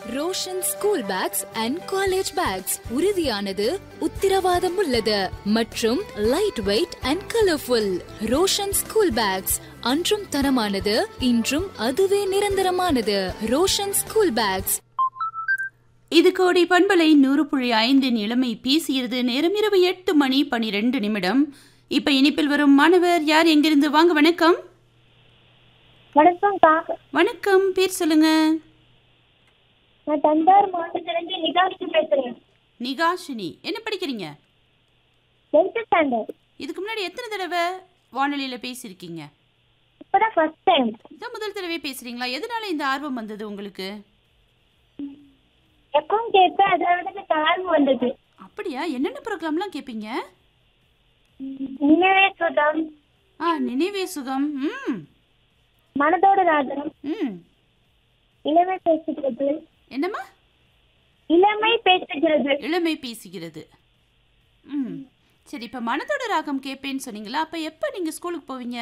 Roshan school bags and college bags உறுதியானது உத்தரவாதம் உள்ளது மற்றும் light weight and colourful Roshan school bags அன்றும் தரமானது இன்றும் அதுவே நிரந்தரமானது ரோஷன் ஸ்கூல் பேக்ஸ் இது கோடி பண்பலை நூறு புள்ளி ஐந்தின் இளமை பேசியது நேரம் இரவு எட்டு மணி பனிரெண்டு நிமிடம் இப்ப இனிப்பில் வரும் மாணவர் யார் எங்கிருந்து வாங்க வணக்கம் வணக்கம் கா வணக்கம் பேர் சொல்லுங்க நான் தஞ்சாவூர் மாவட்டத்திலிருந்து நிகாஷ் பேசுறேன் நிகாஷினி என்ன படிக்கிறீங்க டென்த் ஸ்டாண்டர்ட் இதுக்கு முன்னாடி எத்தனை தடவை வானொலியில பேசியிருக்கீங்க இப்பதான் ஃபர்ஸ்ட் டைம் இதான் முதல் தடவை பேசுறீங்களா எதனால இந்த ஆர்வம் வந்தது உங்களுக்கு எப்பவும் கேட்பேன் அதை விட எனக்கு ஆர்வம் வந்தது அப்படியா என்னென்ன ப்ரோக்ராம்லாம் கேட்பீங்க நினைவே சுதம் ஆ நினைவே சுகம் ம் மனதோட ராஜனம் ம் இளமை பேசுகிறது என்னம்மா இளமை பேசுகிறது இளமை பேசுகிறது ம் சரி இப்போ மனதோட ராகம் கேட்பேன்னு சொன்னீங்களா அப்போ எப்போ நீங்கள் ஸ்கூலுக்கு போவீங்க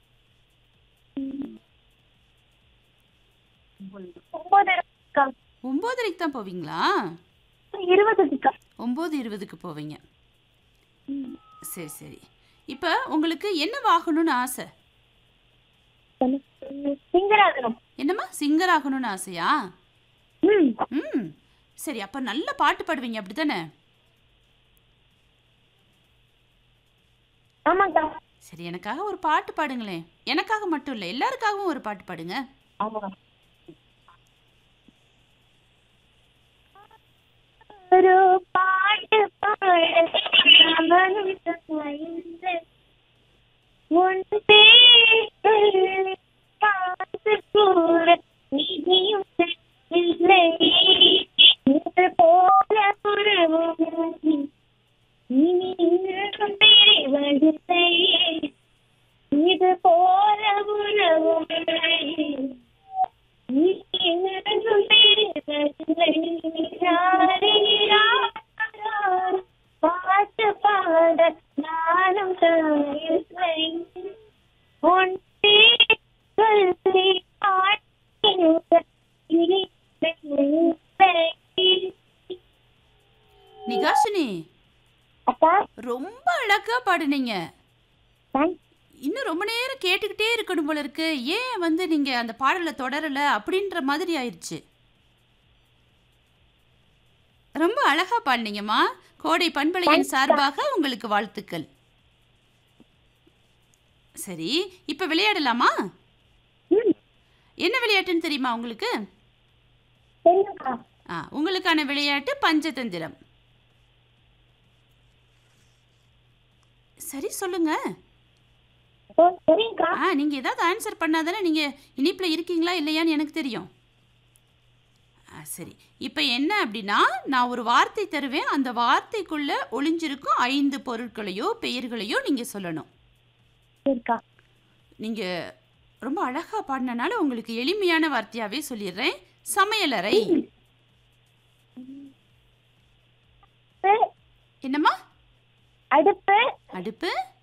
ஒன்பது இருக்கா ஒம்போதரைக்கு தான் போவீங்களா இருபது இருக்கா ஒம்பது இருபதுக்கு போவீங்க சரி சரி இப்போ உங்களுக்கு என்ன வாங்கணும்னு ஆசை சிங்கராகனம் என்னம்மா சிங்கர் ஆகணும்னு ஆசையா ம் ம் சரி அப்போ நல்ல பாட்டு பாடுவீங்க அப்படி தானே ஆமாக்கா சரி எனக்காக ஒரு பாட்டு பாடுங்களேன் எனக்காக மட்டும் இல்லை எல்லாருக்காகவும் ஒரு பாட்டு பாடுங்க ஆமா ஒரு பாட்டு பாட உன் பேரை காத்து கூற நீயும் இல்லை இது போல உறவும் இனி இருக்கும் பிரிவதில்லை இது போல உறவும் நீ இருக்கும் பிரிவதில்லை யாரிரார் பாட்டு பாட நானும் தாயில்லை உன் பேரை பாட்டினுட நிகாஷினி அக்கா ரொம்ப அழகா பாடுனீங்க தேங்க்ஸ் இன்னும் ரொம்ப நேரம் கேட்டுக்கிட்டே இருக்கணும் போல இருக்கு ஏன் வந்து நீங்க அந்த பாடலை தொடரல அப்படின்ற மாதிரி ஆயிடுச்சு ரொம்ப அழகா பாடினீங்கம்மா கோடை பண்பலையின் சார்பாக உங்களுக்கு வாழ்த்துக்கள் சரி இப்ப விளையாடலாமா ம் என்ன விளையாட்டுன்னு தெரியுமா உங்களுக்கு தெரியும்க்கா ஆ உங்களுக்கான விளையாட்டு பஞ்சதந்திரம் சரி சொல்லுங்க ஓ சரிங்கக்கா ஆ நீங்க ஏதாவது ஆன்சர் பண்ணாதானே நீங்க இனிப்புல இருக்கீங்களா இல்லையான்னு எனக்கு தெரியும் ஆ சரி இப்போ என்ன அப்படின்னா நான் ஒரு வார்த்தை தருவேன் அந்த வார்த்தைக்குள்ள ஒளிஞ்சிருக்கும் ஐந்து பொருட்களையோ பெயர்களையோ நீங்க சொல்லணும் சரிக்கா நீங்க ரொம்ப அழகா பாடினனால உங்களுக்கு எளிமையான வார்த்தையாவே சொல்லிடுறேன் சமையலறை அடுப்பு, என்னம்மா அடுப்பு அடுப்பு